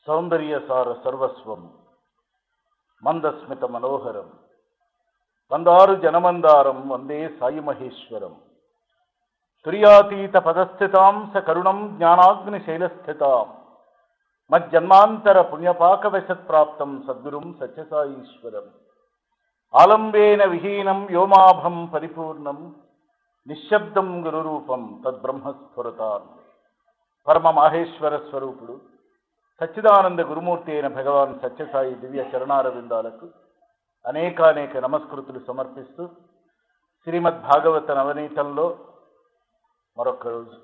సౌందర్యసార సర్వస్వం మందస్మిత మనోహరం వందారు జనమందారం వందే సాయి మహేశ్వరం తుర్యాతీత పదస్థితాం స కరుణం జ్ఞానాగ్ని శైలస్థితాం మజ్జన్మాంతర పుణ్యపాకవశత్ప్రాప్తం సద్గురుం సత్యసాయీశ్వరం ఆలంబేన విహీనం వ్యోమాభం పరిపూర్ణం నిశ్శబ్దం గురురూపం తద్బ్రహ్మస్ఫురతాన్ పరమ మాహేశ్వర స్వరూపుడు సచ్చిదానంద గురుమూర్తి అయిన భగవాన్ సత్యసాయి దివ్య చరణారవిందాలకు అనేకానేక నమస్కృతులు సమర్పిస్తూ శ్రీమద్ భాగవత నవనీతంలో మరొక రోజు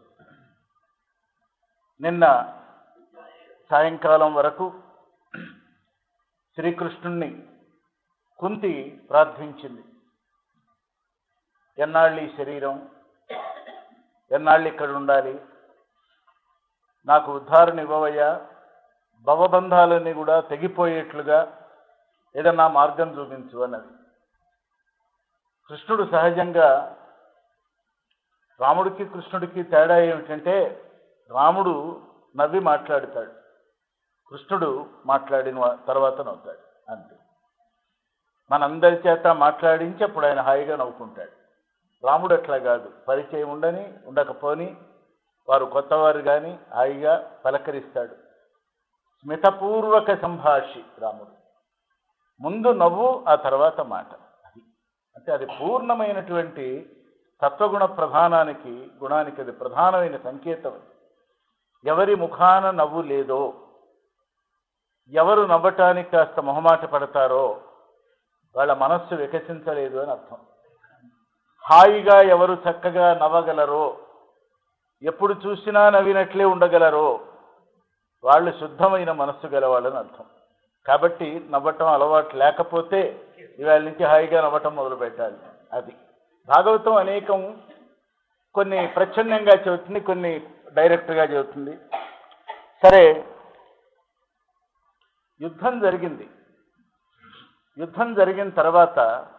నిన్న సాయంకాలం వరకు శ్రీకృష్ణుణ్ణి కుంతి ప్రార్థించింది ఎన్నాళ్ళు ఈ శరీరం ఎన్నాళ్ళు ఇక్కడ ఉండాలి నాకు ఉద్ధారణ ఇవ్వవయ్యా భవబంధాలన్నీ కూడా తెగిపోయేట్లుగా ఏదన్నా మార్గం చూపించు అన్నది కృష్ణుడు సహజంగా రాముడికి కృష్ణుడికి తేడా ఏమిటంటే రాముడు నవ్వి మాట్లాడతాడు కృష్ణుడు మాట్లాడిన వా- తర్వాత నవ్వుతాడు అంతే మనందరి చేత మాట్లాడించి అప్పుడు ఆయన హాయిగా నవ్వుకుంటాడు రాముడు అట్లా కాదు పరిచయం ఉండని ఉండకపోని వారు కొత్తవారు కానీ హాయిగా పలకరిస్తాడు స్మితపూర్వక సంభాషి రాముడు ముందు నవ్వు ఆ తర్వాత మాట అది అంటే అది పూర్ణమైనటువంటి తత్వగుణ ప్రధానానికి గుణానికి అది ప్రధానమైన సంకేతం ఎవరి ముఖాన నవ్వు లేదో ఎవరు నవ్వటానికి కాస్త మొహమాట పడతారో వాళ్ళ మనస్సు వికసించలేదు అని అర్థం హాయిగా ఎవరు చక్కగా నవ్వగలరో ఎప్పుడు చూసినా నవ్వినట్లే ఉండగలరో వాళ్ళు శుద్ధమైన మనస్సు గలవాళ్ళని అర్థం కాబట్టి నవ్వటం అలవాటు లేకపోతే ఇవాళ నుంచి హాయిగా నవ్వటం మొదలు పెట్టాలి అది భాగవతం అనేకం కొన్ని ప్రచ్ఛన్నంగా చెబుతుంది కొన్ని డైరెక్ట్గా చెబుతుంది సరే యుద్ధం జరిగింది యుద్ధం జరిగిన తర్వాత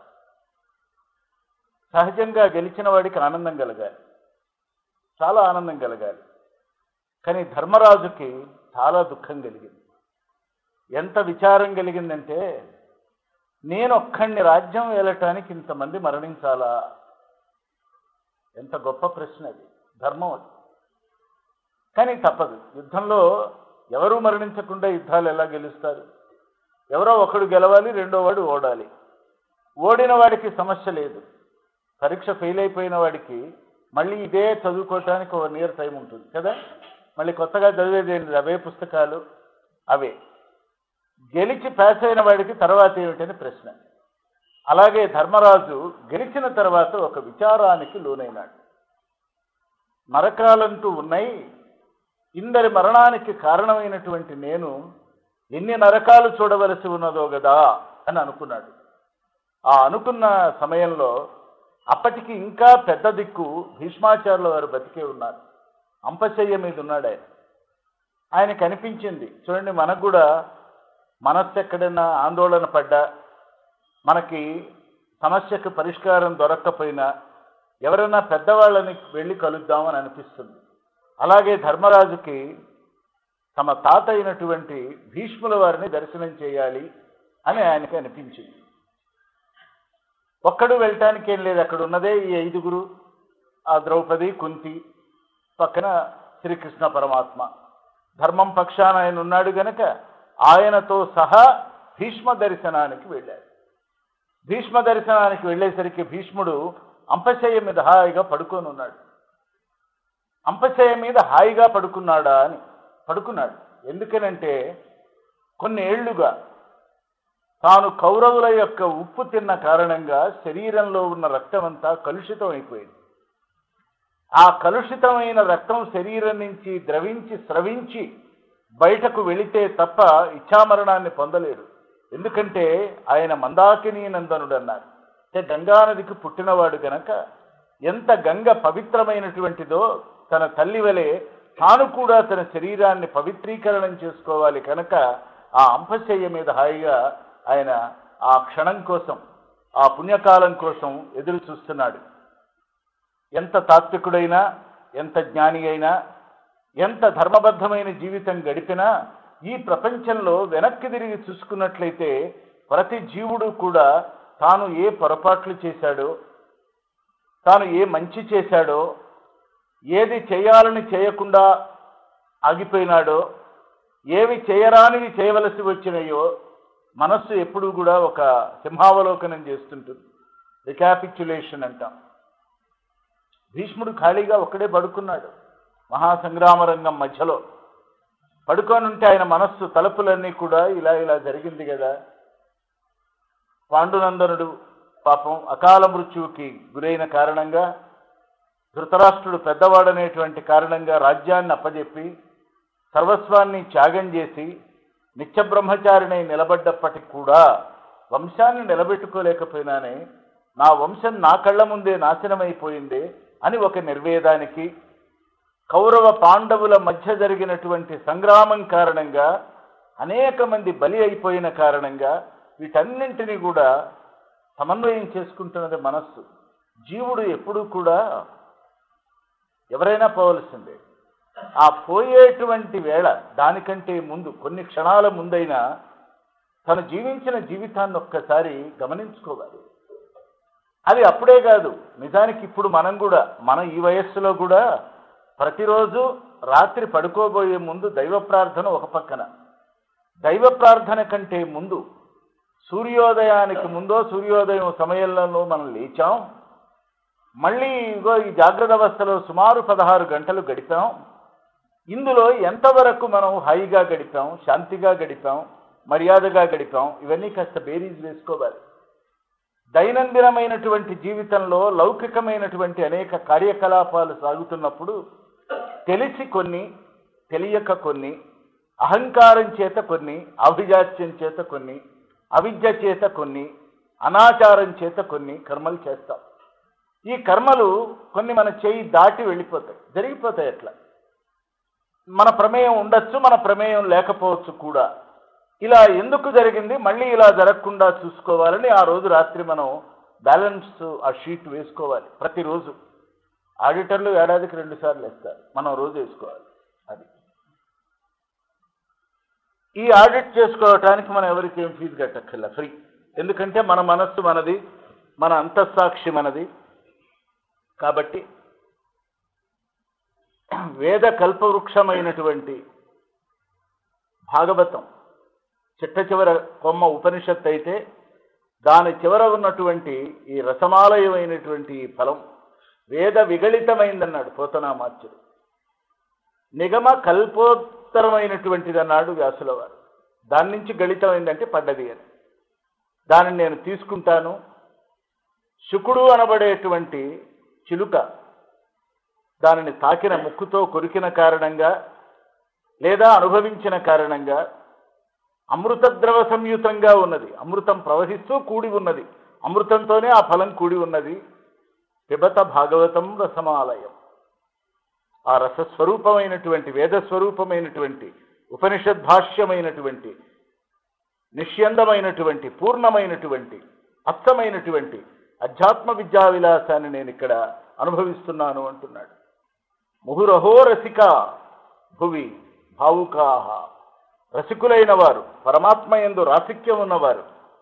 సహజంగా గెలిచిన వాడికి ఆనందం కలగాలి చాలా ఆనందం కలగాలి కానీ ధర్మరాజుకి చాలా దుఃఖం కలిగింది ఎంత విచారం కలిగిందంటే నేను ఒక్కడిని రాజ్యం ఏలటానికి ఇంతమంది మరణించాలా ఎంత గొప్ప ప్రశ్న అది ధర్మం అది కానీ తప్పదు యుద్ధంలో ఎవరు మరణించకుండా యుద్ధాలు ఎలా గెలుస్తారు ఎవరో ఒకడు గెలవాలి రెండో వాడు ఓడాలి ఓడిన వాడికి సమస్య లేదు పరీక్ష ఫెయిల్ అయిపోయిన వాడికి మళ్ళీ ఇదే చదువుకోవటానికి ఒక నియర్ టైం ఉంటుంది కదా మళ్ళీ కొత్తగా చదివేది ఏంటి అవే పుస్తకాలు అవే గెలిచి పాస్ అయిన వాడికి తర్వాత ఏమిటని ప్రశ్న అలాగే ధర్మరాజు గెలిచిన తర్వాత ఒక విచారానికి లోనైనాడు నరకాలంటూ ఉన్నాయి ఇందరి మరణానికి కారణమైనటువంటి నేను ఎన్ని నరకాలు చూడవలసి ఉన్నదో కదా అని అనుకున్నాడు ఆ అనుకున్న సమయంలో అప్పటికి ఇంకా పెద్ద దిక్కు భీష్మాచార్యుల వారు బతికే ఉన్నారు అంపశయ్య మీద ఉన్నాడు ఆయన ఆయనకు అనిపించింది చూడండి మనకు కూడా మనస్సు ఎక్కడైనా ఆందోళన పడ్డా మనకి సమస్యకు పరిష్కారం దొరక్కపోయినా ఎవరైనా పెద్దవాళ్ళని వెళ్ళి కలుద్దామని అనిపిస్తుంది అలాగే ధర్మరాజుకి తమ తాత అయినటువంటి భీష్ముల వారిని దర్శనం చేయాలి అని ఆయనకి అనిపించింది ఒక్కడు వెళ్ళటానికి ఏం లేదు అక్కడ ఉన్నదే ఈ ఐదుగురు ఆ ద్రౌపది కుంతి పక్కన శ్రీకృష్ణ పరమాత్మ ధర్మం పక్షాన ఆయన ఉన్నాడు గనక ఆయనతో సహా భీష్మ దర్శనానికి వెళ్ళాడు భీష్మ దర్శనానికి వెళ్ళేసరికి భీష్ముడు అంపశయ్య మీద హాయిగా పడుకొని ఉన్నాడు అంపశయ్య మీద హాయిగా పడుకున్నాడా అని పడుకున్నాడు ఎందుకనంటే కొన్ని ఏళ్లుగా తాను కౌరవుల యొక్క ఉప్పు తిన్న కారణంగా శరీరంలో ఉన్న రక్తం అంతా కలుషితం అయిపోయింది ఆ కలుషితమైన రక్తం శరీరం నుంచి ద్రవించి స్రవించి బయటకు వెళితే తప్ప ఇచ్చామరణాన్ని పొందలేడు ఎందుకంటే ఆయన మందాకిని నందనుడు అన్నారు అంటే గంగానదికి పుట్టినవాడు గనక ఎంత గంగ పవిత్రమైనటువంటిదో తన తల్లి వలె తాను కూడా తన శరీరాన్ని పవిత్రీకరణం చేసుకోవాలి కనుక ఆ అంపశయ్య మీద హాయిగా ఆయన ఆ క్షణం కోసం ఆ పుణ్యకాలం కోసం ఎదురు చూస్తున్నాడు ఎంత తాత్వికుడైనా ఎంత జ్ఞాని అయినా ఎంత ధర్మబద్ధమైన జీవితం గడిపినా ఈ ప్రపంచంలో వెనక్కి తిరిగి చూసుకున్నట్లయితే ప్రతి జీవుడు కూడా తాను ఏ పొరపాట్లు చేశాడో తాను ఏ మంచి చేశాడో ఏది చేయాలని చేయకుండా ఆగిపోయినాడో ఏవి చేయరానివి చేయవలసి వచ్చినాయో మనస్సు ఎప్పుడూ కూడా ఒక సింహావలోకనం చేస్తుంటుంది రికాపిక్యులేషన్ అంటాం భీష్ముడు ఖాళీగా ఒక్కడే పడుకున్నాడు మహాసంగ్రామ రంగం మధ్యలో పడుకొని ఉంటే ఆయన మనస్సు తలుపులన్నీ కూడా ఇలా ఇలా జరిగింది కదా పాండునందనుడు పాపం అకాల మృత్యువుకి గురైన కారణంగా ధృతరాష్ట్రుడు పెద్దవాడనేటువంటి కారణంగా రాజ్యాన్ని అప్పజెప్పి సర్వస్వాన్ని త్యాగం చేసి నిత్య బ్రహ్మచారిణై నిలబడ్డప్పటికి కూడా వంశాన్ని నిలబెట్టుకోలేకపోయినానే నా వంశం నా కళ్ళ ముందే నాశనమైపోయింది అని ఒక నిర్వేదానికి కౌరవ పాండవుల మధ్య జరిగినటువంటి సంగ్రామం కారణంగా అనేక మంది బలి అయిపోయిన కారణంగా వీటన్నింటినీ కూడా సమన్వయం చేసుకుంటున్నది మనస్సు జీవుడు ఎప్పుడూ కూడా ఎవరైనా పోవలసిందే ఆ పోయేటువంటి వేళ దానికంటే ముందు కొన్ని క్షణాల ముందైనా తను జీవించిన జీవితాన్ని ఒక్కసారి గమనించుకోవాలి అది అప్పుడే కాదు నిజానికి ఇప్పుడు మనం కూడా మన ఈ వయస్సులో కూడా ప్రతిరోజు రాత్రి పడుకోబోయే ముందు దైవ ప్రార్థన ఒక పక్కన దైవ ప్రార్థన కంటే ముందు సూర్యోదయానికి ముందో సూర్యోదయం సమయంలో మనం లేచాం మళ్ళీ ఇగో ఈ జాగ్రత్త అవస్థలో సుమారు పదహారు గంటలు గడిపాం ఇందులో ఎంతవరకు మనం హాయిగా గడిపాం శాంతిగా గడిపాం మర్యాదగా గడిపాం ఇవన్నీ కాస్త బేరీజ్ వేసుకోవాలి దైనందినమైనటువంటి జీవితంలో లౌకికమైనటువంటి అనేక కార్యకలాపాలు సాగుతున్నప్పుడు తెలిసి కొన్ని తెలియక కొన్ని అహంకారం చేత కొన్ని అభిజాత్యం చేత కొన్ని అవిద్య చేత కొన్ని అనాచారం చేత కొన్ని కర్మలు చేస్తాం ఈ కర్మలు కొన్ని మన చేయి దాటి వెళ్ళిపోతాయి జరిగిపోతాయి అట్లా మన ప్రమేయం ఉండొచ్చు మన ప్రమేయం లేకపోవచ్చు కూడా ఇలా ఎందుకు జరిగింది మళ్ళీ ఇలా జరగకుండా చూసుకోవాలని ఆ రోజు రాత్రి మనం బ్యాలెన్స్ ఆ షీట్ వేసుకోవాలి ప్రతిరోజు ఆడిటర్లు ఏడాదికి రెండు సార్లు వేస్తారు మనం రోజు వేసుకోవాలి అది ఈ ఆడిట్ చేసుకోవటానికి మనం ఎవరికి ఏం ఫీజు కట్టక్కర్లా ఫ్రీ ఎందుకంటే మన మనస్సు మనది మన అంతఃసాక్షి మనది కాబట్టి వేద కల్పవృక్షమైనటువంటి భాగవతం చిట్ట చివర కొమ్మ ఉపనిషత్తు అయితే దాని చివర ఉన్నటువంటి ఈ రసమాలయమైనటువంటి ఈ ఫలం వేద విగళితమైందన్నాడు పోతనామాచ్యుడు నిగమ కల్పోత్తరమైనటువంటిది అన్నాడు వ్యాసుల వారు దాని నుంచి గళితమైందంటే పడ్డది అని దానిని నేను తీసుకుంటాను శుకుడు అనబడేటువంటి చిలుక దానిని తాకిన ముక్కుతో కొరికిన కారణంగా లేదా అనుభవించిన కారణంగా అమృత ద్రవ సంయుతంగా ఉన్నది అమృతం ప్రవహిస్తూ కూడి ఉన్నది అమృతంతోనే ఆ ఫలం కూడి ఉన్నది పిబత భాగవతం రసమాలయం ఆ రసస్వరూపమైనటువంటి వేదస్వరూపమైనటువంటి ఉపనిషద్ భాష్యమైనటువంటి నిష్యందమైనటువంటి పూర్ణమైనటువంటి అర్థమైనటువంటి అధ్యాత్మ విద్యా విలాసాన్ని నేను ఇక్కడ అనుభవిస్తున్నాను అంటున్నాడు ముహురహో రసిక భువి భావుకాహ రసికులైన వారు పరమాత్మ ఎందు రాసిక్యం ఉన్నవారు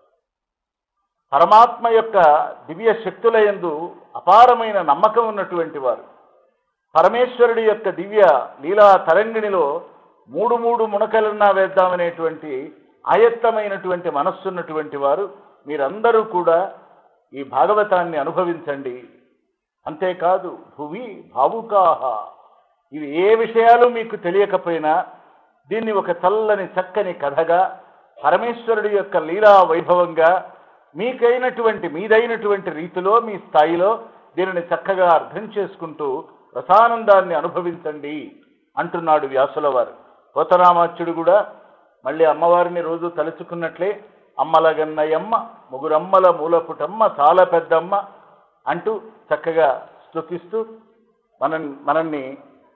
పరమాత్మ యొక్క దివ్య శక్తుల యందు అపారమైన నమ్మకం ఉన్నటువంటి వారు పరమేశ్వరుడి యొక్క దివ్య లీలా తరంగిణిలో మూడు మూడు మునకలన్నా వేద్దామనేటువంటి ఆయత్తమైనటువంటి మనస్సున్నటువంటి వారు మీరందరూ కూడా ఈ భాగవతాన్ని అనుభవించండి అంతేకాదు భువి భావుకాహ ఇవి ఏ విషయాలు మీకు తెలియకపోయినా దీన్ని ఒక చల్లని చక్కని కథగా పరమేశ్వరుడి యొక్క లీలా వైభవంగా మీకైనటువంటి మీదైనటువంటి రీతిలో మీ స్థాయిలో దీనిని చక్కగా అర్థం చేసుకుంటూ రసానందాన్ని అనుభవించండి అంటున్నాడు వ్యాసుల వారు పోతరామాచ్యుడు కూడా మళ్ళీ అమ్మవారిని రోజు తలుచుకున్నట్లే అమ్మలగన్నయమ్మ ముగురమ్మల మూలపుటమ్మ చాలా పెద్దమ్మ అంటూ చక్కగా స్తుతిస్తూ మన మనల్ని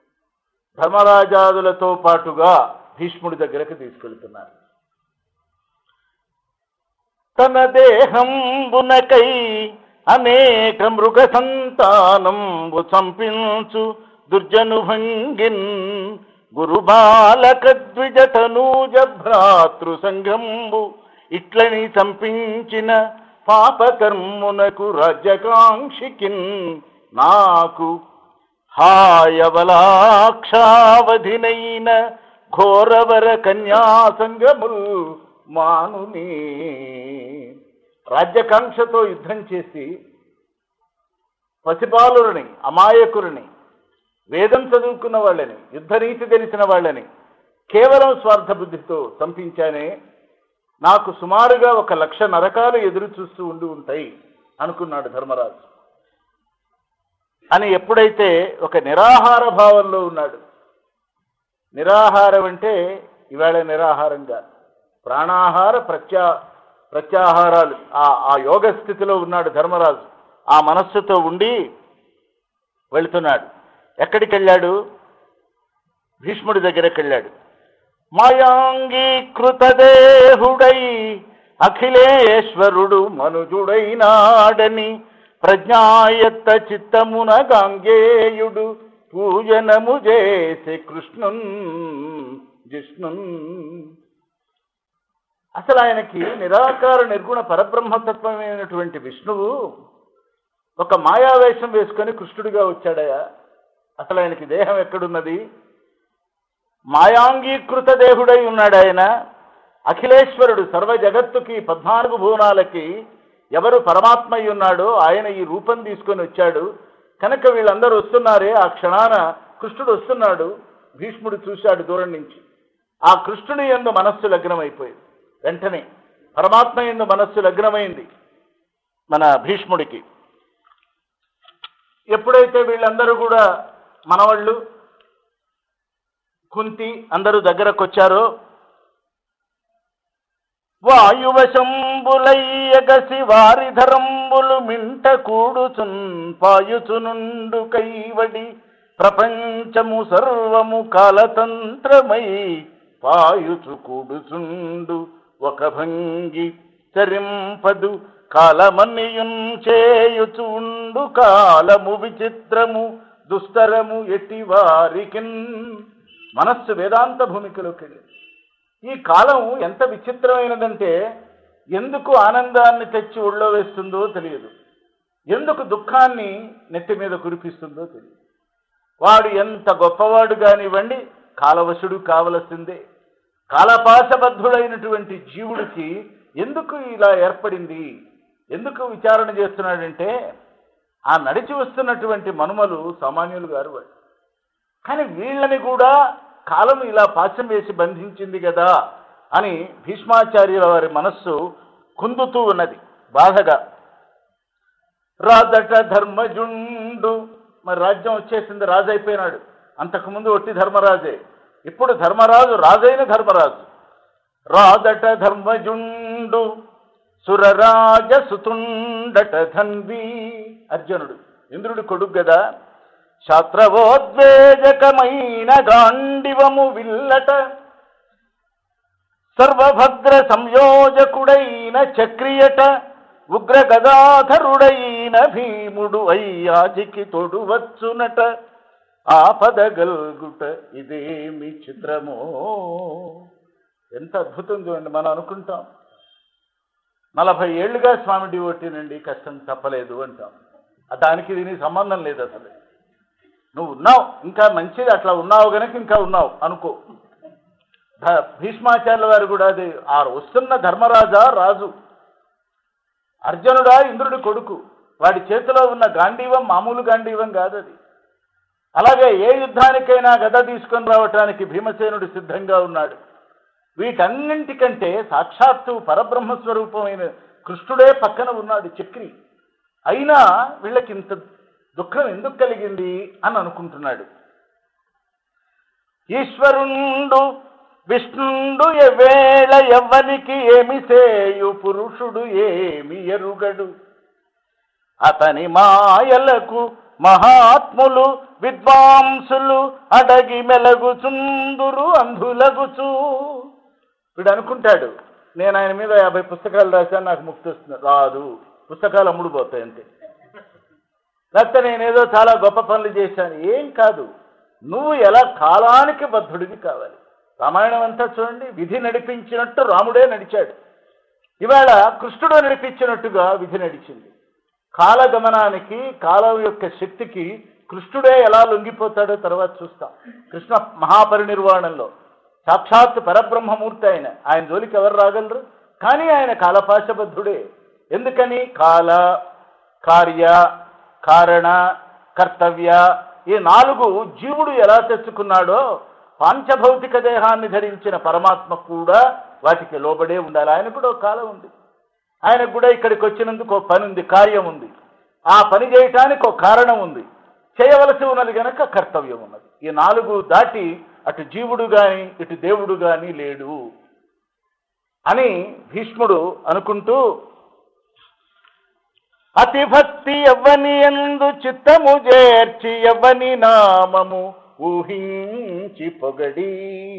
ధర్మరాజాదులతో పాటుగా భీష్ముడి దగ్గరకు తీసుకెళ్తున్నారు తన దేహంబునకై అనేక మృగ సంతానంబు చంపించు దుర్జను భంగిన్ గురుబాలక ద్విజతనూజ భ్రాతృ సంఘంబు ఇట్లని చంపించిన పాపకర్మునకు రాజ్యకాంక్షికిన్ నాకు హాయవలాక్షావధినైన ఘోరవర కన్యాసంగముల్ మానుని రాజ్యకాంక్షతో యుద్ధం చేసి పసిబాలుని అమాయకులని వేదం చదువుకున్న వాళ్ళని యుద్ధనీతి తెలిసిన వాళ్ళని కేవలం స్వార్థ బుద్ధితో చంపించానే నాకు సుమారుగా ఒక లక్ష నరకాలు ఎదురు చూస్తూ ఉండి ఉంటాయి అనుకున్నాడు ధర్మరాజు అని ఎప్పుడైతే ఒక నిరాహార భావంలో ఉన్నాడు నిరాహారం అంటే ఇవాళ నిరాహారంగా ప్రాణాహార ప్రత్యా ప్రత్యాహారాలు ఆ ఆ యోగ స్థితిలో ఉన్నాడు ధర్మరాజు ఆ మనస్సుతో ఉండి వెళుతున్నాడు ఎక్కడికి వెళ్ళాడు భీష్ముడి దగ్గరికి వెళ్ళాడు మాయాంగీకృతదేహుడై అఖిలేశ్వరుడు మనుజుడైనాడని ప్రజ్ఞాయత్త చిత్తమున గాంగేయుడు పూజనము చేసే కృష్ణున్ జిష్ణున్ అసలు ఆయనకి నిరాకార నిర్గుణ పరబ్రహ్మతత్వమైనటువంటి విష్ణువు ఒక మాయావేషం వేసుకొని కృష్ణుడిగా వచ్చాడయా అసలు ఆయనకి దేహం ఎక్కడున్నది మాయాంగీకృత దేహుడై ఉన్నాడు ఆయన అఖిలేశ్వరుడు సర్వ జగత్తుకి పద్నాలుగు భువనాలకి ఎవరు పరమాత్మ అయి ఉన్నాడో ఆయన ఈ రూపం తీసుకొని వచ్చాడు కనుక వీళ్ళందరూ వస్తున్నారే ఆ క్షణాన కృష్ణుడు వస్తున్నాడు భీష్ముడు చూశాడు దూరం నుంచి ఆ కృష్ణుని ఎందు మనస్సు లగ్నమైపోయింది వెంటనే పరమాత్మ ఎందు మనస్సు లగ్నమైంది మన భీష్ముడికి ఎప్పుడైతే వీళ్ళందరూ కూడా మనవాళ్ళు కుంతి అందరూ దగ్గరకు వచ్చారో వాయువశంబులయ్యగసి వారి ధరంబులు మింట కూడుచున్ పాయుచునుండు కైవడి ప్రపంచము సర్వము కాలతంత్రమై పాయుచు కూడుచుండు ఒక భంగి చరింపదు కాలమన్నియున్ చేయుచుండు కాలము విచిత్రము దుస్తరము ఎట్టి వారికిన్ మనస్సు వేదాంత భూమికలోకి వెళ్ళింది ఈ కాలం ఎంత విచిత్రమైనదంటే ఎందుకు ఆనందాన్ని తెచ్చి ఒళ్ళో వేస్తుందో తెలియదు ఎందుకు దుఃఖాన్ని నెత్తి మీద కురిపిస్తుందో తెలియదు వాడు ఎంత గొప్పవాడు కానివ్వండి కాలవశుడు కావలసిందే కాలపాశబద్ధుడైనటువంటి జీవుడికి ఎందుకు ఇలా ఏర్పడింది ఎందుకు విచారణ చేస్తున్నాడంటే ఆ నడిచి వస్తున్నటువంటి మనుమలు సామాన్యులు గారు వాళ్ళు కానీ వీళ్ళని కూడా కాలం ఇలా పాశం వేసి బంధించింది కదా అని భీష్మాచార్యుల వారి మనస్సు కుందుతూ ఉన్నది బాధగా రాజట ధర్మజుండు మరి రాజ్యం వచ్చేసింది రాజు అయిపోయినాడు అంతకుముందు ఒట్టి ధర్మరాజే ఇప్పుడు ధర్మరాజు రాజైన ధర్మరాజు రాజట ధర్మజుండు సురరాజ సుతుండట ధన్వి అర్జునుడు ఇంద్రుడి కొడుకు కదా శాస్త్రవోద్వేజకమైన గాండివము విల్లట సర్వభద్ర సంయోజకుడైన చక్రియట ఉగ్ర గదాధరుడైన భీముడు అయ్యాజికి తొడువచ్చునట ఆపదగల్గుట ఇదేమి చిత్రమో ఎంత అద్భుతం చూడండి మనం అనుకుంటాం నలభై ఏళ్ళుగా స్వామి డివోటీనండి కష్టం తప్పలేదు అంటాం ఆ దానికి దీనికి సంబంధం లేదు అసలు నువ్వు ఉన్నావు ఇంకా మంచిది అట్లా ఉన్నావు గనక ఇంకా ఉన్నావు అనుకో ధ- భీష్మాచార్యుల వారు కూడా అది ఆ వస్తున్న ధర్మరాజా రాజు అర్జునుడా ఇంద్రుడి కొడుకు వాడి చేతిలో ఉన్న గాంధీవం మామూలు గాంధీవం కాదు అది అలాగే ఏ యుద్ధానికైనా గద తీసుకొని రావటానికి భీమసేనుడు సిద్ధంగా ఉన్నాడు వీటన్నింటికంటే సాక్షాత్తు పరబ్రహ్మ స్వరూపమైన కృష్ణుడే పక్కన ఉన్నాడు చక్రి అయినా వీళ్ళకి ఇంత దుఃఖం ఎందుకు కలిగింది అని అనుకుంటున్నాడు ఈశ్వరుండు విష్ణుండు ఎవేళ ఎవ్వనికి ఏమి చేయు పురుషుడు ఏమి ఎరుగడు అతని మాయలకు మహాత్ములు విద్వాంసులు అడగి మెలగుచుందురు అంధులగుచు వీడు అనుకుంటాడు నేను ఆయన మీద యాభై పుస్తకాలు రాశాను నాకు ముక్తి వస్తుంది రాదు పుస్తకాలు అమ్ముడుపోతాయి అంతే లేకపోతే నేనేదో చాలా గొప్ప పనులు చేశాను ఏం కాదు నువ్వు ఎలా కాలానికి బద్ధుడివి కావాలి రామాయణం అంతా చూడండి విధి నడిపించినట్టు రాముడే నడిచాడు ఇవాళ కృష్ణుడు నడిపించినట్టుగా విధి నడిచింది కాలగమనానికి కాలం యొక్క శక్తికి కృష్ణుడే ఎలా లొంగిపోతాడో తర్వాత చూస్తాం కృష్ణ మహాపరినిర్వాణంలో సాక్షాత్ పరబ్రహ్మమూర్తి ఆయన ఆయన జోలికి ఎవరు రాగలరు కానీ ఆయన కాలపాశబద్ధుడే ఎందుకని కాల కార్య కారణ కర్తవ్య ఈ నాలుగు జీవుడు ఎలా తెచ్చుకున్నాడో పాంచభౌతిక దేహాన్ని ధరించిన పరమాత్మ కూడా వాటికి లోబడే ఉండాలి ఆయన కూడా ఒక కాలం ఉంది ఆయనకు కూడా ఇక్కడికి వచ్చినందుకు ఒక పని ఉంది కార్యం ఉంది ఆ పని చేయటానికి ఒక కారణం ఉంది చేయవలసి ఉన్నది గనక కర్తవ్యం ఉన్నది ఈ నాలుగు దాటి అటు జీవుడు గాని ఇటు దేవుడు గాని లేడు అని భీష్ముడు అనుకుంటూ అతి భక్తి ఎవ్వని ఎందు చిత్తము చేర్చి ఎవ్వని నామము ఊహించి పొగడి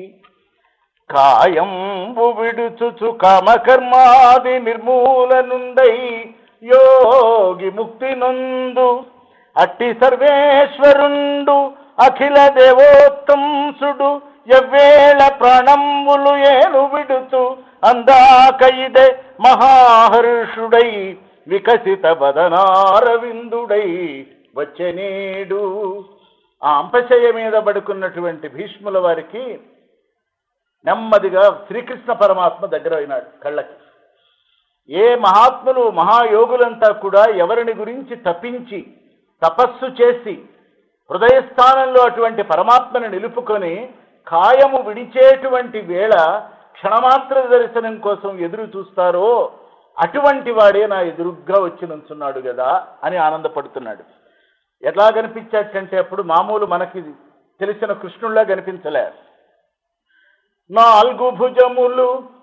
కాయంబు విడుచుచు కామకర్మాది నిర్మూలనుండై యోగి ముక్తి నందు అట్టి సర్వేశ్వరుండు అఖిల దేవోత్తంసుడు ఎవ్వేళ ప్రాణంబులు ఏను విడుచు అందాకైదే మహాహర్షుడై వికసిత వదనారవిందుడై వచ్చనేడు ఆ అంపశయ్య మీద పడుకున్నటువంటి భీష్ముల వారికి నెమ్మదిగా శ్రీకృష్ణ పరమాత్మ దగ్గర అయినాడు కళ్ళకి ఏ మహాత్ములు మహాయోగులంతా కూడా ఎవరిని గురించి తప్పించి తపస్సు చేసి హృదయస్థానంలో అటువంటి పరమాత్మని నిలుపుకొని కాయము విడిచేటువంటి వేళ క్షణమాత్ర దర్శనం కోసం ఎదురు చూస్తారో అటువంటి వాడే నా ఎదురుగ్గా వచ్చి నుంచున్నాడు కదా అని ఆనందపడుతున్నాడు ఎట్లా కనిపించాడంటే అప్పుడు మామూలు మనకి తెలిసిన కృష్ణుల్లా కనిపించలే నాలుగు భుజములు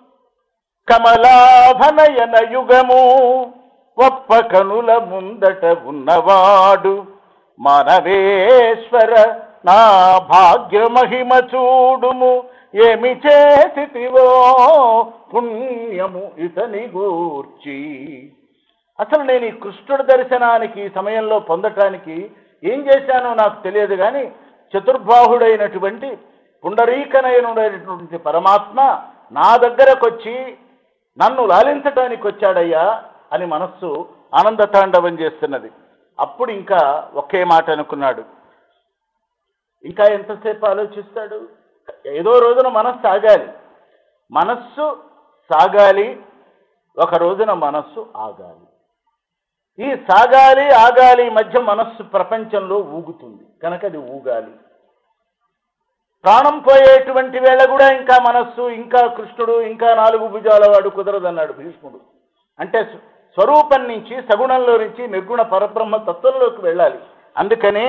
కమలాభనయన యుగము ఒప్ప కనుల ముందట ఉన్నవాడు మానవేశ్వర నా భాగ్య మహిమ చూడుము ఏమి చేసితివో పుణ్యము ఇతని గూర్చి అసలు నేను ఈ కృష్ణుడి దర్శనానికి ఈ సమయంలో పొందటానికి ఏం చేశానో నాకు తెలియదు కానీ చతుర్బాహుడైనటువంటి పుండరీకనయనుడైనటువంటి పరమాత్మ నా దగ్గరకు వచ్చి నన్ను లాలించటానికి వచ్చాడయ్యా అని మనస్సు ఆనంద తాండవం చేస్తున్నది అప్పుడు ఇంకా ఒకే మాట అనుకున్నాడు ఇంకా ఎంతసేపు ఆలోచిస్తాడు ఏదో రోజున మనస్సు ఆగాలి మనస్సు సాగాలి ఒక రోజున మనస్సు ఆగాలి ఈ సాగాలి ఆగాలి మధ్య మనస్సు ప్రపంచంలో ఊగుతుంది కనుక అది ఊగాలి ప్రాణం పోయేటువంటి వేళ కూడా ఇంకా మనస్సు ఇంకా కృష్ణుడు ఇంకా నాలుగు భుజాల వాడు కుదరదన్నాడు భీష్ముడు అంటే స్వ- స్వరూపం నుంచి సగుణంలో నుంచి నిర్గుణ పరబ్రహ్మ తత్వంలోకి వెళ్ళాలి అందుకనే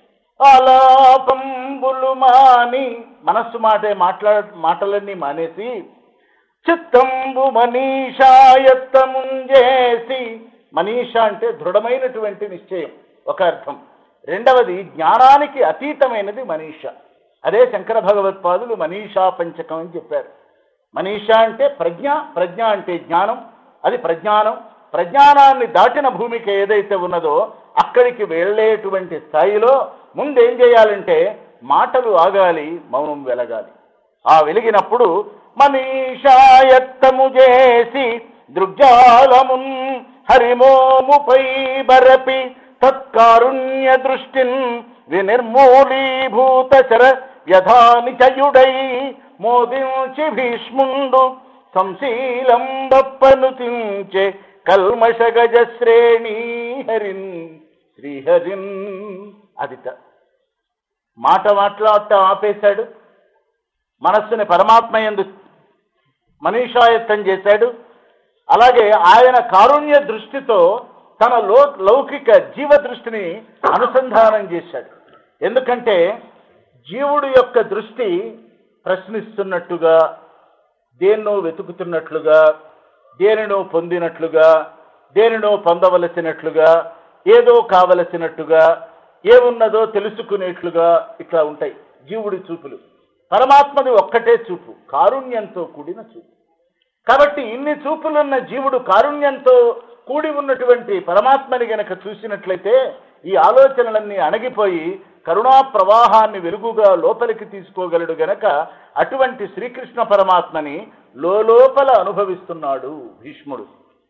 అలాపంబులు మాని మనస్సు మాటే మాట్లా మాటలన్నీ మానేసి చిత్తంబు మనీషాయత్తముంజేసి మనీష అంటే దృఢమైనటువంటి నిశ్చయం ఒక అర్థం రెండవది జ్ఞానానికి అతీతమైనది మనీష అదే శంకర భగవత్పాదులు మనీషా పంచకం అని చెప్పారు మనీష అంటే ప్రజ్ఞ ప్రజ్ఞ అంటే జ్ఞానం అది ప్రజ్ఞానం ప్రజ్ఞానాన్ని దాటిన భూమికి ఏదైతే ఉన్నదో అక్కడికి వెళ్ళేటువంటి స్థాయిలో ముందేం చేయాలంటే మాటలు ఆగాలి మౌనం వెలగాలి ఆ వెలిగినప్పుడు మనీషాయత్తము చేసి దృగ్జాలమున్ హరిమోముపై బరపి తత్కారుణ్య దృష్టిన్ వినిర్మూలీభూత శర వ్యధానిచయుడై మోదించి భీష్ముండు సంశీలం బప్పనుతించే కల్మష గజ శ్రేణి హరిన్ శ్రీహరిన్ అది త- మాట మాట్లాడటం ఆపేశాడు మనస్సుని పరమాత్మ ఎందు మనీషాయత్తం చేశాడు అలాగే ఆయన కారుణ్య దృష్టితో తన లో లౌకిక జీవ దృష్టిని అనుసంధానం చేశాడు ఎందుకంటే జీవుడు యొక్క దృష్టి ప్రశ్నిస్తున్నట్టుగా దేన్నో వెతుకుతున్నట్లుగా దేనినో పొందినట్లుగా దేనినో పొందవలసినట్లుగా ఏదో కావలసినట్టుగా ఏమున్నదో తెలుసుకునేట్లుగా ఇట్లా ఉంటాయి జీవుడి చూపులు పరమాత్మది ఒక్కటే చూపు కారుణ్యంతో కూడిన చూపు కాబట్టి ఇన్ని చూపులున్న జీవుడు కారుణ్యంతో కూడి ఉన్నటువంటి పరమాత్మని గనక చూసినట్లయితే ఈ ఆలోచనలన్నీ అణగిపోయి కరుణా ప్రవాహాన్ని వెలుగుగా లోపలికి తీసుకోగలడు గనక అటువంటి శ్రీకృష్ణ పరమాత్మని లోపల అనుభవిస్తున్నాడు భీష్ముడు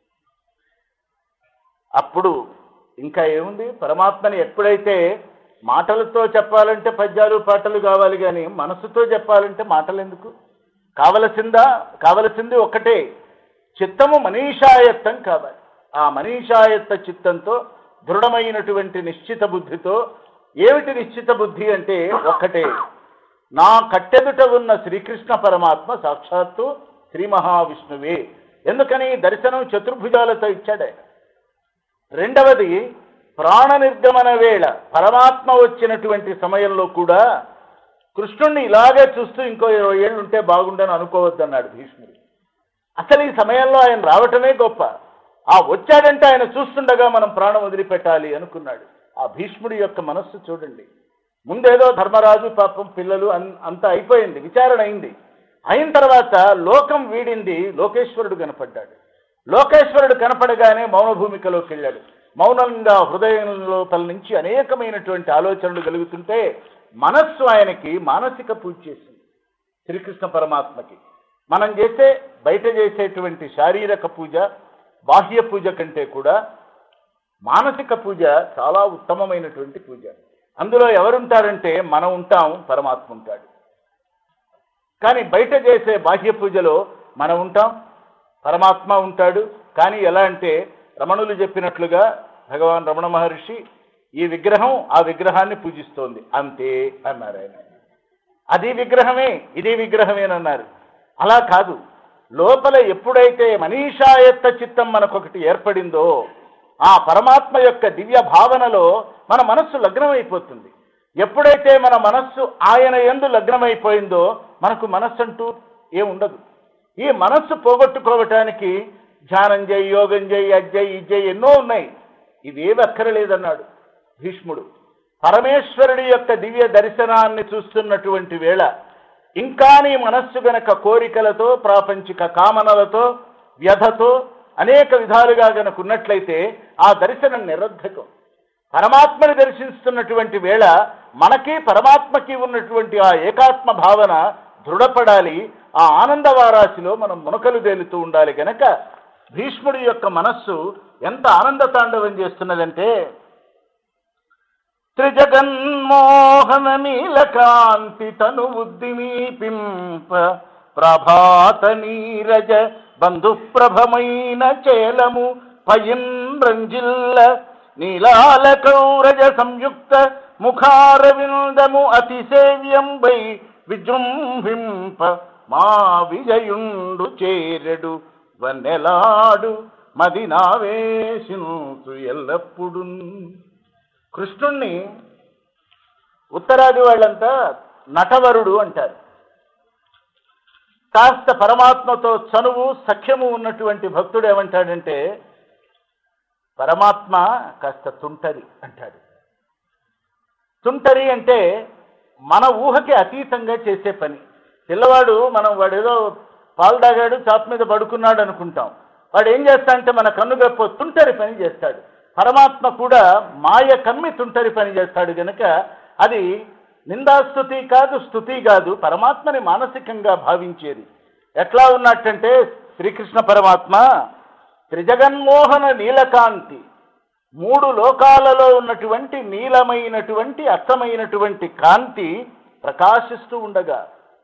అప్పుడు ఇంకా ఏముంది పరమాత్మని ఎప్పుడైతే మాటలతో చెప్పాలంటే పద్యాలు పాటలు కావాలి కానీ మనసుతో చెప్పాలంటే మాటలు ఎందుకు కావలసిందా కావలసింది ఒక్కటే చిత్తము మనీషాయత్తం కావాలి ఆ మనీషాయత్త చిత్తంతో దృఢమైనటువంటి నిశ్చిత బుద్ధితో ఏమిటి నిశ్చిత బుద్ధి అంటే ఒక్కటే నా కట్టెదుట ఉన్న శ్రీకృష్ణ పరమాత్మ సాక్షాత్తు శ్రీ మహావిష్ణువే ఎందుకని దర్శనం చతుర్భుజాలతో ఇచ్చాడు ఆయన రెండవది ప్రాణ నిర్గమన వేళ పరమాత్మ వచ్చినటువంటి సమయంలో కూడా కృష్ణుణ్ణి ఇలాగే చూస్తూ ఇంకో ఇరవై ఏళ్ళు ఉంటే బాగుండని అనుకోవద్దన్నాడు భీష్ముడు అసలు ఈ సమయంలో ఆయన రావటమే గొప్ప ఆ వచ్చాడంటే ఆయన చూస్తుండగా మనం ప్రాణం వదిలిపెట్టాలి అనుకున్నాడు ఆ భీష్ముడి యొక్క మనస్సు చూడండి ముందేదో ధర్మరాజు పాపం పిల్లలు అన్- అంతా అయిపోయింది విచారణ అయింది అయిన తర్వాత లోకం వీడింది లోకేశ్వరుడు కనపడ్డాడు లోకేశ్వరుడు కనపడగానే మౌన భూమికలోకి వెళ్ళాడు మౌనంగా హృదయం లోపల నుంచి అనేకమైనటువంటి ఆలోచనలు కలుగుతుంటే మనస్సు ఆయనకి మానసిక పూజ చేసింది శ్రీకృష్ణ పరమాత్మకి మనం చేసే బయట చేసేటువంటి శారీరక పూజ బాహ్య పూజ కంటే కూడా మానసిక పూజ చాలా ఉత్తమమైనటువంటి పూజ అందులో ఎవరుంటారంటే మనం ఉంటాం పరమాత్మ ఉంటాడు కానీ బయట చేసే బాహ్య పూజలో మనం ఉంటాం పరమాత్మ ఉంటాడు కానీ ఎలా అంటే రమణులు చెప్పినట్లుగా భగవాన్ రమణ మహర్షి ఈ విగ్రహం ఆ విగ్రహాన్ని పూజిస్తోంది అంతే అన్నారు ఆయన అది విగ్రహమే ఇది విగ్రహమేనన్నారు అలా కాదు లోపల ఎప్పుడైతే మనీషాయత్త చిత్తం మనకొకటి ఏర్పడిందో ఆ పరమాత్మ యొక్క దివ్య భావనలో మన మనస్సు లగ్నమైపోతుంది ఎప్పుడైతే మన మనస్సు ఆయన ఎందు లగ్నమైపోయిందో మనకు మనస్సు అంటూ ఏముండదు ఈ మనస్సు పోగొట్టుకోవటానికి ధ్యానం చేయి యోగం చేయి అజ్జయ్ ఇజ్జయ్ ఎన్నో ఉన్నాయి ఇవేవి అక్కరలేదన్నాడు భీష్ముడు పరమేశ్వరుడి యొక్క దివ్య దర్శనాన్ని చూస్తున్నటువంటి వేళ ఇంకా నీ మనస్సు గనక కోరికలతో ప్రాపంచిక కామనలతో వ్యధతో అనేక విధాలుగా గనక ఉన్నట్లయితే ఆ దర్శనం నిరర్ధకం పరమాత్మని దర్శిస్తున్నటువంటి వేళ మనకి పరమాత్మకి ఉన్నటువంటి ఆ ఏకాత్మ భావన దృఢపడాలి ఆ ఆనందవారాశిలో మనం మునకలు తేలుతూ ఉండాలి గనక భీష్ముడి యొక్క మనస్సు ఎంత ఆనంద తాండవం చేస్తున్నదంటే త్రిజగన్మోహన నీలకాంతి తను ఉద్దిమీపింప ప్రభాత నీరజ బంధుప్రభమైన చేలము పయిన్ రంజిల్ల నీలాల కౌరజ సంయుక్త ముఖారవిందము అతిసేవ్యంబై విజృంభింప మా విజయుండు చేరెడు వన్నెలాడు మది నావేశించు ఎల్లప్పుడూ కృష్ణుణ్ణి ఉత్తరాది వాళ్ళంతా నటవరుడు అంటారు కాస్త పరమాత్మతో చనువు సఖ్యము ఉన్నటువంటి భక్తుడు ఏమంటాడంటే పరమాత్మ కాస్త తుంటరి అంటాడు తుంటరి అంటే మన ఊహకి అతీతంగా చేసే పని పిల్లవాడు మనం వాడు ఏదో పాలు తాగాడు చాప్ మీద పడుకున్నాడు అనుకుంటాం వాడు ఏం చేస్తా అంటే మన కన్ను గప్ప తుంటరి పని చేస్తాడు పరమాత్మ కూడా మాయ కమ్మి తుంటరి పని చేస్తాడు గనుక అది నిందాస్తుతి కాదు స్థుతి కాదు పరమాత్మని మానసికంగా భావించేది ఎట్లా ఉన్నట్టంటే శ్రీకృష్ణ పరమాత్మ త్రిజగన్మోహన నీలకాంతి మూడు లోకాలలో ఉన్నటువంటి నీలమైనటువంటి అర్థమైనటువంటి కాంతి ప్రకాశిస్తూ ఉండగా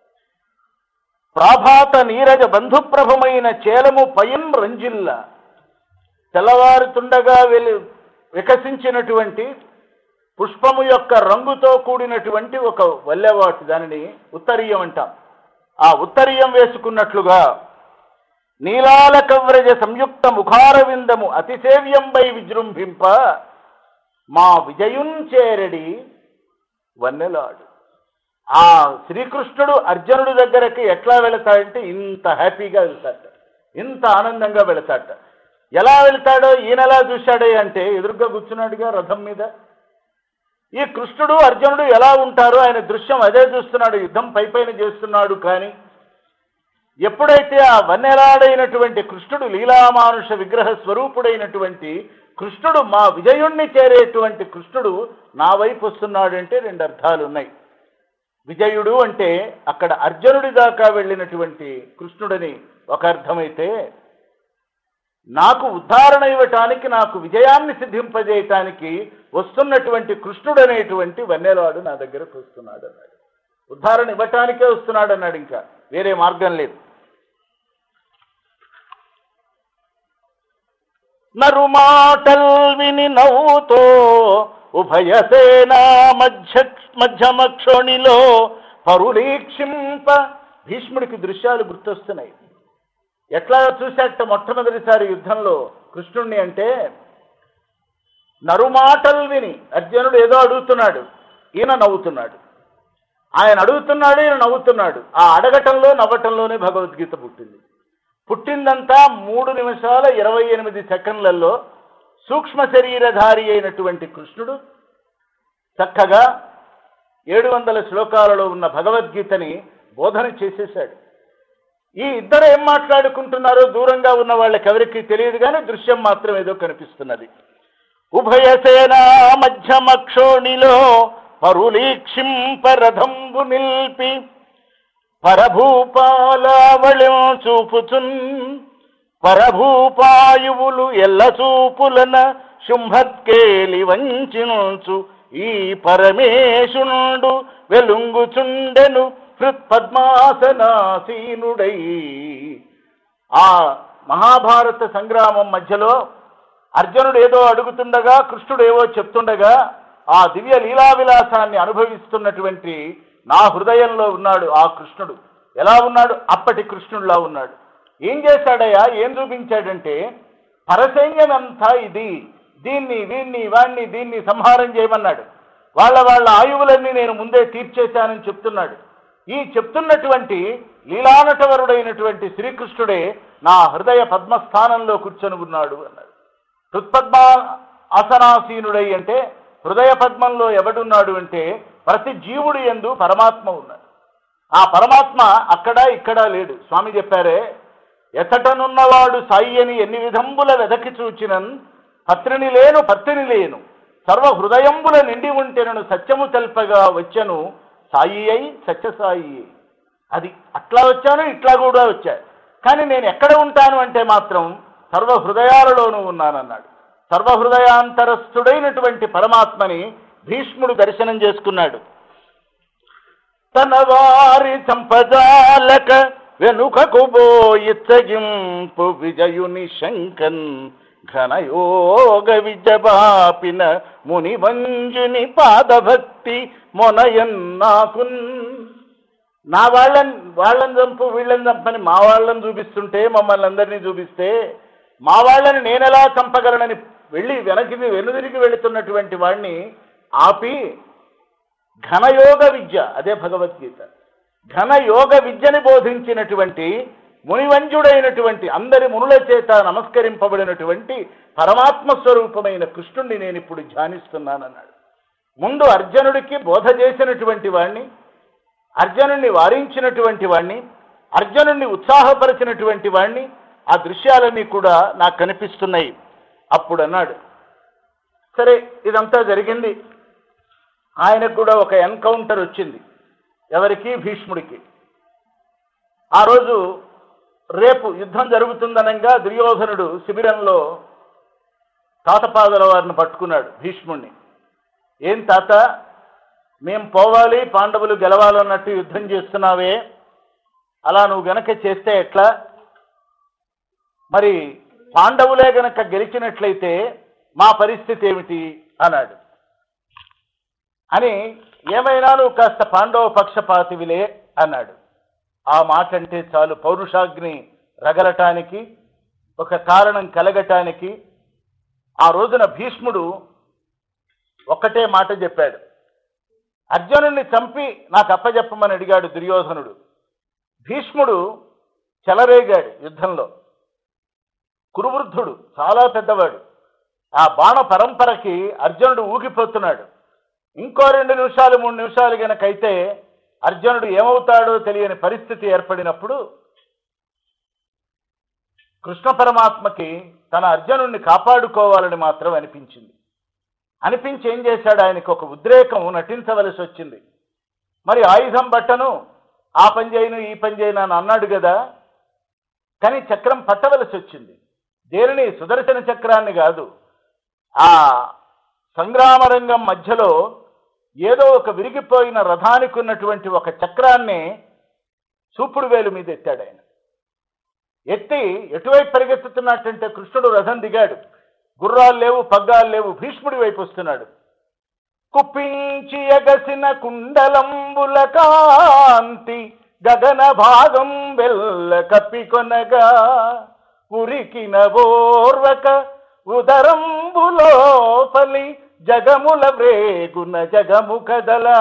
ప్రాభాత నీరజ బంధుప్రభమైన చేలము పయిన్ రంజిల్ల తెల్లవారుతుండగా వెలి వికసించినటువంటి పుష్పము యొక్క రంగుతో కూడినటువంటి ఒక వల్లెవాటు దానిని ఉత్తరీయం అంటాం ఆ ఉత్తరీయం వేసుకున్నట్లుగా నీలాల కవ్రజ సంయుక్త ముఖారవిందము అతిసేవ్యంబై విజృంభింప మా విజయుంచేరడి వన్నెలాడు ఆ శ్రీకృష్ణుడు అర్జునుడి దగ్గరకి ఎట్లా వెళతాడంటే ఇంత హ్యాపీగా వెళ్తాడట ఇంత ఆనందంగా వెళతాడట ఎలా వెళ్తాడో ఈయనలా చూశాడే అంటే ఎదురుగా కూర్చున్నాడుగా రథం మీద ఈ కృష్ణుడు అర్జునుడు ఎలా ఉంటారో ఆయన దృశ్యం అదే చూస్తున్నాడు యుద్ధం పై పైన చేస్తున్నాడు కానీ ఎప్పుడైతే ఆ వన్నెలాడైనటువంటి కృష్ణుడు లీలామానుష విగ్రహ స్వరూపుడైనటువంటి కృష్ణుడు మా విజయుణ్ణి చేరేటువంటి కృష్ణుడు నా వైపు వస్తున్నాడంటే రెండు అర్థాలు ఉన్నాయి విజయుడు అంటే అక్కడ అర్జునుడి దాకా వెళ్ళినటువంటి కృష్ణుడని ఒక అర్థమైతే నాకు ఉద్ధారణ ఇవ్వటానికి నాకు విజయాన్ని సిద్ధింపజేయటానికి వస్తున్నటువంటి కృష్ణుడు అనేటువంటి వన్నెలాడు నా దగ్గరకు వస్తున్నాడు అన్నాడు ఉద్ధారణ ఇవ్వటానికే వస్తున్నాడు అన్నాడు ఇంకా వేరే మార్గం లేదు నరుమాటల్ విని నవ్వుతో ఉభయ సేనా మధ్య మధ్యమక్షోణిలో పరులీక్షింప భీష్ముడికి దృశ్యాలు గుర్తొస్తున్నాయి ఎట్లా చూశాట మొట్టమొదటిసారి యుద్ధంలో కృష్ణుణ్ణి అంటే నరుమాటలు విని అర్జునుడు ఏదో అడుగుతున్నాడు ఈయన నవ్వుతున్నాడు ఆయన అడుగుతున్నాడు ఈయన నవ్వుతున్నాడు ఆ అడగటంలో నవ్వటంలోనే భగవద్గీత పుట్టింది పుట్టిందంతా మూడు నిమిషాల ఇరవై ఎనిమిది సెకండ్లలో సూక్ష్మ శరీరధారి అయినటువంటి కృష్ణుడు చక్కగా ఏడు వందల శ్లోకాలలో ఉన్న భగవద్గీతని బోధన చేసేశాడు ఈ ఇద్దరు ఏం మాట్లాడుకుంటున్నారో దూరంగా ఉన్న వాళ్ళకి ఎవరికి తెలియదు కానీ దృశ్యం మాత్రం ఏదో కనిపిస్తున్నది ఉభయ సేనా మధ్యమక్షోణిలో పరులీక్షింపరథంబు నిల్పి పరభూపాలావళం చూపుచున్ పరభూపాయువులు ఎల్ల చూపులన శుంభత్కేలి వంచించు ఈ పరమేశుండు వెలుంగుచుండెను హృత్పద్మాసనాసీనుడై ఆ మహాభారత సంగ్రామం మధ్యలో అర్జునుడు ఏదో అడుగుతుండగా కృష్ణుడు ఏవో చెప్తుండగా ఆ దివ్య లీలా విలాసాన్ని అనుభవిస్తున్నటువంటి నా హృదయంలో ఉన్నాడు ఆ కృష్ణుడు ఎలా ఉన్నాడు అప్పటి కృష్ణుడిలా ఉన్నాడు ఏం చేశాడయ్యా ఏం చూపించాడంటే పరసైన్యమంతా ఇది దీన్ని వీణ్ణి వాణ్ణి దీన్ని సంహారం చేయమన్నాడు వాళ్ళ వాళ్ళ ఆయువులన్నీ నేను ముందే తీర్చేశానని చెప్తున్నాడు ఈ చెప్తున్నటువంటి లీలానటవరుడైనటువంటి శ్రీకృష్ణుడే నా హృదయ పద్మస్థానంలో కూర్చొని ఉన్నాడు అన్నాడు హృత్పద్మ ఆసనాసీనుడై అంటే హృదయ పద్మంలో ఎవడున్నాడు అంటే ప్రతి జీవుడు ఎందు పరమాత్మ ఉన్నాడు ఆ పరమాత్మ అక్కడ ఇక్కడ లేడు స్వామి చెప్పారే ఎతటనున్నవాడు సాయి అని ఎన్ని విధంబుల వెదకి చూచినన్ పత్రిని లేను పత్రిని లేను సర్వ హృదయంబుల నిండి ఉంటెనను సత్యము తెల్పగా వచ్చను సాయి అయి సత్యసాయి అయి. అది అట్లా వచ్చాను ఇట్లా కూడా వచ్చా కానీ నేను ఎక్కడ ఉంటాను అంటే మాత్రం సర్వ హృదయాలలోనూ ఉన్నానన్నాడు సర్వ హృదయాంతరస్థుడైనటువంటి పరమాత్మని భీష్ముడు దర్శనం చేసుకున్నాడు తన వారి సంపదాలక వెనుకకు బోయిచ్చగింపు విజయుని శంకన్ ఘనయోగ విజబాపిన ముని వంజుని పాదభక్తి మొనయన్నాకున్ నా వాళ్ళని వాళ్ళని చంపు వీళ్ళని చంపని మా వాళ్ళని చూపిస్తుంటే మమ్మల్ని అందరినీ చూపిస్తే మా వాళ్ళని నేనెలా చంపగలనని వెళ్ళి వెనక్కి వెనుదిరిగి వెళుతున్నటువంటి వాడిని ఆపి ఘనయోగ విద్య అదే భగవద్గీత ఘనయోగ విద్యని బోధించినటువంటి మునివంజుడైనటువంటి అందరి మునుల చేత నమస్కరింపబడినటువంటి పరమాత్మ స్వరూపమైన కృష్ణుణ్ణి నేను ఇప్పుడు ధ్యానిస్తున్నానన్నాడు ముందు అర్జునుడికి బోధ చేసినటువంటి వాణ్ణి అర్జునుడిని వారించినటువంటి వాణ్ణి అర్జునుడిని ఉత్సాహపరిచినటువంటి వాణ్ణి ఆ దృశ్యాలన్నీ కూడా నాకు కనిపిస్తున్నాయి అప్పుడు అన్నాడు సరే ఇదంతా జరిగింది ఆయనకు కూడా ఒక ఎన్కౌంటర్ వచ్చింది ఎవరికి భీష్ముడికి ఆ రోజు రేపు యుద్ధం జరుగుతుందనంగా దుర్యోధనుడు శిబిరంలో తాతపాదుల వారిని పట్టుకున్నాడు భీష్ముణ్ణి ఏం తాత మేం పోవాలి పాండవులు గెలవాలన్నట్టు యుద్ధం చేస్తున్నావే అలా నువ్వు గనక చేస్తే ఎట్లా మరి పాండవులే గనక గెలిచినట్లయితే మా పరిస్థితి ఏమిటి అన్నాడు అని ఏమైనా నువ్వు కాస్త పాండవ పక్షపాతివిలే అన్నాడు ఆ మాట అంటే చాలు పౌరుషాగ్ని రగలటానికి ఒక కారణం కలగటానికి ఆ రోజున భీష్ముడు ఒక్కటే మాట చెప్పాడు అర్జునుడిని చంపి నాకు అప్పజెప్పమని అడిగాడు దుర్యోధనుడు భీష్ముడు చెలరేగాడు యుద్ధంలో కురువృద్ధుడు చాలా పెద్దవాడు ఆ బాణ పరంపరకి అర్జునుడు ఊగిపోతున్నాడు ఇంకో రెండు నిమిషాలు మూడు నిమిషాలు గనకైతే అర్జునుడు ఏమవుతాడో తెలియని పరిస్థితి ఏర్పడినప్పుడు కృష్ణ పరమాత్మకి తన అర్జునుడిని కాపాడుకోవాలని మాత్రం అనిపించింది అనిపించి ఏం చేశాడు ఆయనకు ఒక ఉద్రేకం నటించవలసి వచ్చింది మరి ఆయుధం బట్టను ఆ పని చేయను ఈ పని చేయను అని అన్నాడు కదా కానీ చక్రం పట్టవలసి వచ్చింది దేనిని సుదర్శన చక్రాన్ని కాదు ఆ సంగ్రామరంగం మధ్యలో ఏదో ఒక విరిగిపోయిన రథానికి ఉన్నటువంటి ఒక చక్రాన్ని చూపుడు వేలు మీద ఎత్తాడు ఆయన ఎత్తి ఎటువైపు పరిగెత్తుతున్నట్టంటే కృష్ణుడు రథం దిగాడు గుర్రాలు లేవు పగ్గాలు లేవు భీష్ముడి వైపు వస్తున్నాడు కుప్పించి ఎగసిన కుండలంబుల కాంతి గగన భాగం వెల్ల కప్పికొనగా ఉరికిన ఓర్వక ఉదరంబులోపలి జగముల వ్రేగున జగము కదలా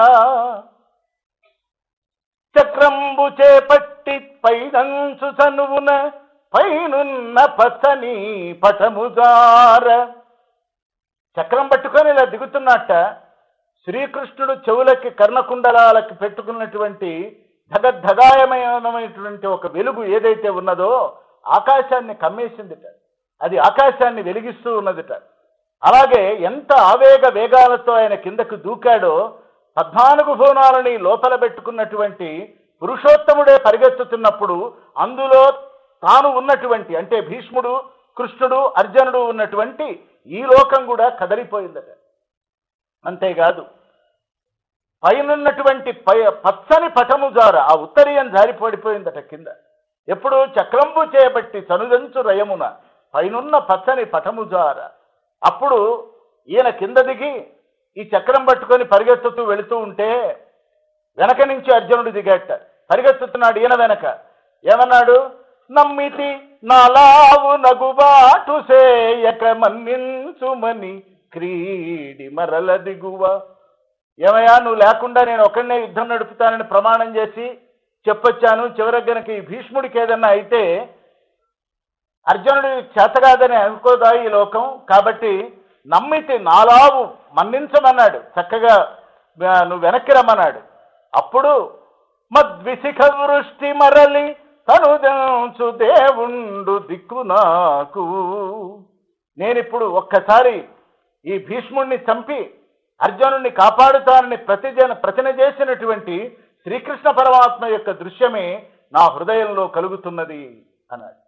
చక్రంబు చేపట్టి పైనంచు సనువున పైనున్న పచ్చని పటముదార చక్రం పట్టుకొని ఇలా దిగుతున్నట్ట శ్రీకృష్ణుడు చెవులకి కర్ణకుండలాలకి పెట్టుకున్నటువంటి ధగద్ధగాయమైనటువంటి ఒక వెలుగు ఏదైతే ఉన్నదో ఆకాశాన్ని కమ్మేసిందిట అది ఆకాశాన్ని వెలిగిస్తూ ఉన్నదిట అలాగే ఎంత ఆవేగ వేగాలతో ఆయన కిందకు దూకాడో పద్నాలుగు భువనాలని లోపల పెట్టుకున్నటువంటి పురుషోత్తముడే పరిగెత్తుతున్నప్పుడు అందులో తాను ఉన్నటువంటి అంటే భీష్ముడు కృష్ణుడు అర్జునుడు ఉన్నటువంటి ఈ లోకం కూడా కదలిపోయిందట అంతేకాదు పైనున్నటువంటి పై పచ్చని పటము జార ఆ ఉత్తరీయం జారిపడిపోయిందట కింద ఎప్పుడు చక్రంబు చేయబట్టి చనుదంచు రయమున పైనున్న పచ్చని పటము జార అప్పుడు ఈయన కింద దిగి ఈ చక్రం పట్టుకొని పరిగెత్తుతూ వెళుతూ ఉంటే వెనక నుంచి అర్జునుడు దిగట్ట పరిగెత్తుతున్నాడు ఈయన వెనక ఏమన్నాడు నమ్మితి నాలావు నగుబాటు సేయక మన్నించుమని క్రీడి మరల దిగువ ఏమయ్యా నువ్వు లేకుండా నేను ఒకడినే యుద్ధం నడుపుతానని ప్రమాణం చేసి చెప్పొచ్చాను చివరికి గనక ఈ భీష్ముడికి ఏదన్నా అయితే అర్జునుడి చేతగాదని అనుకోదా ఈ లోకం కాబట్టి నమ్మితే నాలావు మన్నించమన్నాడు చక్కగా ఆ, నువ్వు వెనక్కి రమ్మన్నాడు అప్పుడు మద్విశిఖ వృష్టి మరలి తనుదంచు దేవుండు దిక్కు నాకు నేనిప్పుడు ఒక్కసారి ఈ భీష్ముణ్ణి చంపి అర్జునుడిని కాపాడుతానని ప్రతిజన ప్రతిన చేసినటువంటి శ్రీకృష్ణ పరమాత్మ యొక్క దృశ్యమే నా హృదయంలో కలుగుతున్నది అన్నాడు